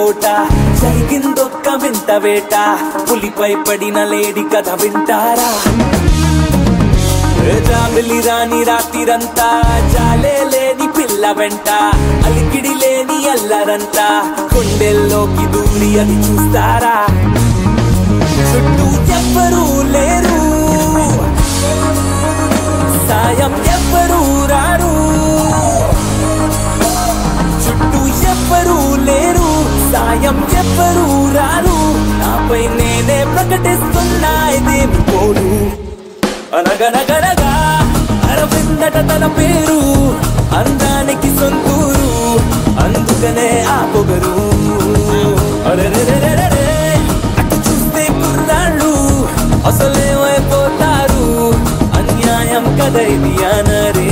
చోట జరిగిందొక్క వింత వేట పులిపై పడిన లేడి కథ వింటారా జాబిలి రాని రాత్రిరంతా జాలే లేని పిల్ల వెంట అలికిడి లేని అల్లరంతా కొండెల్లోకి దూరి అది చూస్తారా చుట్టూ ఎవ్వరూ లేరు సాయం ఎవ్వరూ రారు చుట్టూ ఎవ్వరూ లేరు సాయం ఎవ్వరూ రారు నాపై నేనే ప్రకటిస్తున్నా ఇదేమి పోరు అనగనగనగా అరవిందట తన పేరు అందానికి సొంతూరు అందుకనే ఆ పొగరు అరెరెరెరెరెరే, అటు చూస్తే కుర్రాళ్ళు అసలేమైపోతారు అన్యాయం కదైది అనరే